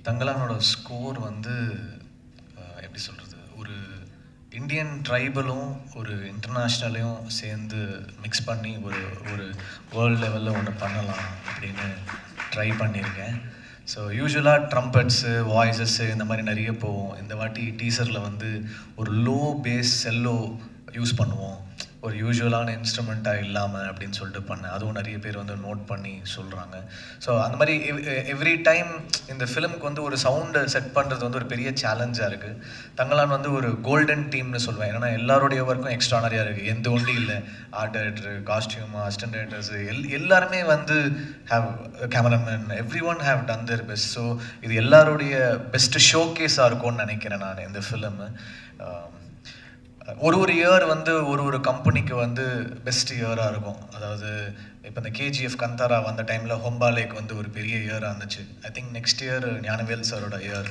தங்கலானோட score வந்து அஹ், எப்படி சொல்கிறது ஒரு இந்தியன் ட்ரைபலும் ஒரு இன்டர்நேஷ்னலையும் சேர்ந்து மிக்ஸ் பண்ணி ஒரு ஒரு வேர்ல்டு லெவலில் ஒன்று பண்ணலாம் அப்படின்னு ட்ரை பண்ணியிருக்கேன் ஸோ யூஸ்வலாக ட்ரம்பட்ஸு வாய்ஸஸ்ஸு இந்த மாதிரி நிறைய போவோம் இந்த வாட்டி டீசரில் வந்து ஒரு லோ பேஸ் செல்லோ யூஸ் பண்ணுவோம் ஒரு யூஸ்வலான இன்ஸ்ட்ருமெண்ட்டாக இல்லாமல் அப்படின்னு சொல்லிட்டு பண்ணேன் அதுவும் நிறைய பேர் வந்து நோட் பண்ணி சொல்கிறாங்க ஸோ அந்த மாதிரி எவ்ரி டைம் இந்த ஃபிலிமுக்கு வந்து ஒரு சவுண்டு செட் பண்ணுறது வந்து ஒரு பெரிய சேலஞ்சாக இருக்குது தங்கலான் வந்து ஒரு கோல்டன் டீம்னு சொல்லுவேன் ஏன்னா எல்லாருடைய ஒர்க்கும் எக்ஸ்ட்ரானரியாக இருக்குது எந்த ஒன்றும் இல்லை art director costume assistant directors எல் எல்லாருமே வந்து have cameraman every one have done their best so இது எல்லாருடைய பெஸ்ட் ஷோ கேஸாக இருக்கும்னு நினைக்கிறேன் நான் இந்த ஃபிலிமு ஒரு ஒரு இயர் வந்து ஒரு ஒரு கம்பெனிக்கு வந்து பெஸ்ட் இயராக இருக்கும் அதாவது இப்போ இந்த கேஜிஎஃப் கந்தாரா வந்த டைமில் ஹொம்பாலேக்கு வந்து ஒரு பெரிய இயராக இருந்துச்சு I think next year Gnanavel சாரோட இயர்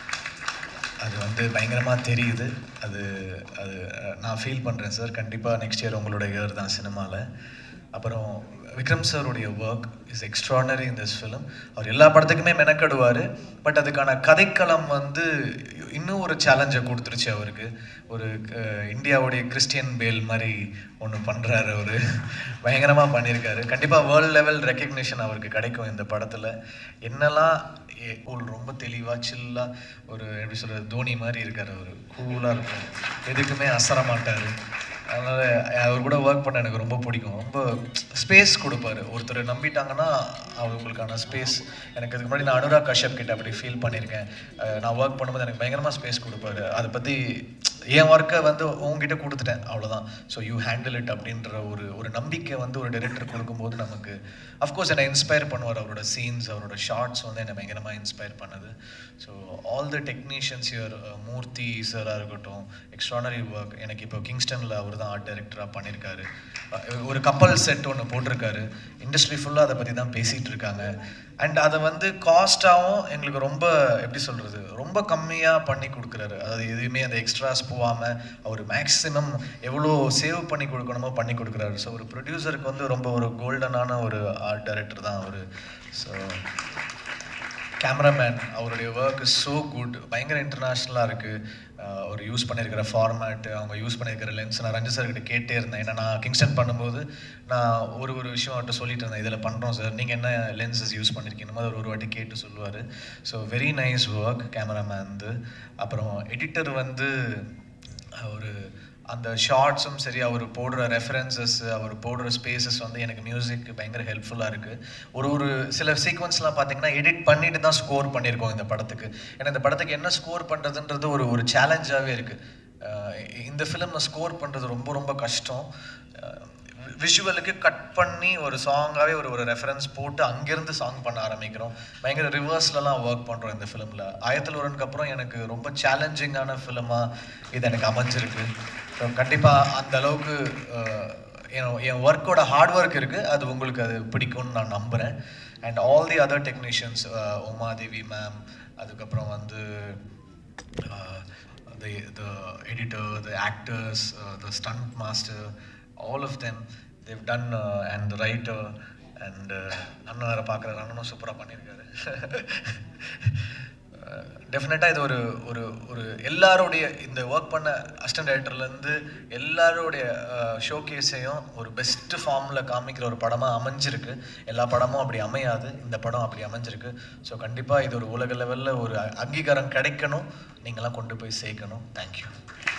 அது வந்து பயங்கரமாக தெரியுது அது அது அஹ், நான் ஃபீல் பண்ணுறேன் சார் கண்டிப்பாக நெக்ஸ்ட் இயர் உங்களோட இயர் தான் சினிமாவில் அப்புறம் விக்ரம் சாருடைய work is extraordinary in this film அவர் எல்லா படத்துக்குமே மெனக்கடுவார் பட் அதுக்கான கதைக்களம் வந்து இன்னும் ஒரு சேலஞ்சை கொடுத்துருச்சு அவருக்கு ஒரு அஹ், இந்தியாவுடைய கிறிஸ்டியன் பேல் மாதிரி ஒன்று பண்ணுறாரு அவர் பயங்கரமாக பண்ணியிருக்காரு கண்டிப்பாக வேர்ல்டு லெவல் ரெக்கக்னிஷன் அவருக்கு கிடைக்கும் இந்த படத்தில் என்னெல்லாம் ஏ- ஒரு ரொம்ப தெளிவாக சில்லாக ஒரு எப்படி சொல்கிறது தோனி மாதிரி இருக்கார் அவர் கூலாக இருக்கும் எதுக்குமே அசர மாட்டார் அதனால் அவர் கூட ஒர்க் பண்ண எனக்கு ரொம்ப பிடிக்கும் ரொம்ப ஸ்பேஸ் கொடுப்பாரு ஒருத்தர் நம்பிட்டாங்கன்னா அவங்களுக்கான ஸ்பேஸ் எனக்கு இதுக்கு முன்னாடி நான் அனுராக் கஷ்யப் கிட்ட அப்படி ஃபீல் பண்ணியிருக்கேன் அஹ் நான் ஒர்க் பண்ணும்போது எனக்கு பயங்கரமாக ஸ்பேஸ் கொடுப்பாரு அதை பற்றி என் ஒர்க்கை வந்து உங்ககிட்ட கொடுத்துட்டேன் அவ்வளோதான் ஸோ யூ ஹேண்டில் இட் அப்படின்ற ஒரு ஒரு நம்பிக்கை வந்து ஒரு டைரக்டர் கொடுக்கும்போது நமக்கு அஃப்கோர்ஸ் என்னை இன்ஸ்பயர் பண்ணுவார் அவரோட சீன்ஸ் அவரோட ஷார்ட்ஸ் வந்து என்னை பயங்கரமாக இன்ஸ்பயர் பண்ணுது so all the technicians your Murthy சாராக இருக்கட்டும் எக்ஸ்ட்ரானரி ஒர்க் எனக்கு இப்போ கிங்ஸ்டனில் அவர் தான் ஆர்ட் டைரக்டராக பண்ணியிருக்காரு அஹ் ஒரு கப்பல் செட் ஒன்று போட்டிருக்காரு இண்டஸ்ட்ரி ஃபுல்லாக அதை பற்றி தான் பேசிகிட்டு இருக்காங்க அண்ட் அதை வந்து காஸ்ட்டாகவும் எங்களுக்கு ரொம்ப எப்படி சொல்கிறது ரொம்ப கம்மியாக பண்ணி கொடுக்குறாரு அதாவது எதுவுமே அந்த எக்ஸ்ட்ராஸ் போகாமல் அவர் மேக்ஸிமம் எவ்வளோ சேவ் பண்ணி கொடுக்கணுமோ பண்ணி கொடுக்குறாரு ஸோ ஒரு ப்ரொடியூசருக்கு வந்து ரொம்ப ஒரு கோல்டனான ஒரு ஆர்ட் டைரக்டர் தான் அவர் ஸோ கேமராமேன் அவருடைய ஒர்க் இஸ் ஸோ குட் பயங்கர இன்டர்நேஷ்னலாக இருக்குது அவர் யூஸ் பண்ணியிருக்கிற ஃபார்மேட் அவங்க யூஸ் பண்ணியிருக்கிற லென்ஸ் நான் ரஞ்சித் சார் கிட்ட கேட்டே இருந்தேன் ஏன்னா நான் கிங்ஸ்டன் பண்ணும்போது நான் ஒரு ஒரு விஷயம் அவர்கிட்ட சொல்லிட்டு இருந்தேன் இதில் பண்ணுறோம் சார் நீங்கள் என்ன லென்சஸ் யூஸ் பண்ணியிருக்கீங்க மாதிரி ஒரு ஒரு வாட்டி கேட்டு சொல்லுவார் so very nice work cameraman வந்து அப்புறம் எடிட்டர் வந்து ஒரு அந்த ஷார்ட்ஸும் சரி அவர் போடுற ரெஃபரன்சஸ் அவர் போடுற ஸ்பேசஸ் வந்து எனக்கு மியூசிக் பயங்கர ஹெல்ப்ஃபுல்லாக இருக்குது ஒரு ஒரு சில சீக்வன்ஸ்லாம் பார்த்தீங்கன்னா எடிட் பண்ணிட்டு தான் ஸ்கோர் பண்ணியிருக்கோம் இந்த படத்துக்கு ஏன்னா இந்த படத்துக்கு என்ன ஸ்கோர் பண்ணுறதுன்றது ஒரு ஒரு சேலஞ்சாகவே இருக்குது இந்த ஃபிலிமை ஸ்கோர் பண்ணுறது ரொம்ப ரொம்ப கஷ்டம் விஷுவலுக்கு கட் பண்ணி ஒரு சாங்காகவே ஒரு ஒரு ரெஃபரன்ஸ் போட்டு அங்கேருந்து சாங் பண்ண ஆரம்பிக்கிறோம் பயங்கர ரிவர்ஸ்லலாம் ஒர்க் பண்ணுறோம் இந்த ஃபிலிமில் ஆயிரத்தில் ஒருனுக்கு அப்புறம் எனக்கு ரொம்ப சேலஞ்சிங்கான ஃபிலிமாக இது எனக்கு அமைஞ்சிருக்கு ஸோ கண்டிப்பாக அந்த அளவுக்கு அஹ், என் என் ஒர்க்கோட ஹார்ட் ஒர்க் இருக்குது அது உங்களுக்கு அது பிடிக்கும்னு நான் நம்புகிறேன் and all the other technicians Umadevi ma'am அதுக்கப்புறம் வந்து uh, the the editor, the actors, uh, the stunt master, all of them, they've done uh, and the writer and uh, அண்ணன் வேறு பார்க்குறாரு அண்ணனும் சூப்பராக பண்ணியிருக்காரு டெஃபினட்டாக இது ஒரு ஒரு ஒரு எல்லாருடைய இந்த ஒர்க் பண்ண அசிஸ்டன்ட் டைரக்டர்லேருந்து எல்லாருடைய ஷோ கேஸையும் ஒரு பெஸ்ட் ஃபார்மில் காமிக்கிற ஒரு படமாக அமைஞ்சிருக்கு எல்லா படமும் அப்படி அமையாது இந்த படம் அப்படி அமைஞ்சிருக்கு ஸோ கண்டிப்பாக இது ஒரு உலக லெவலில் ஒரு அங்கீகாரம் கிடைக்கணும் நீங்களாம் கொண்டு போய் சேர்க்கணும் தேங்க்யூ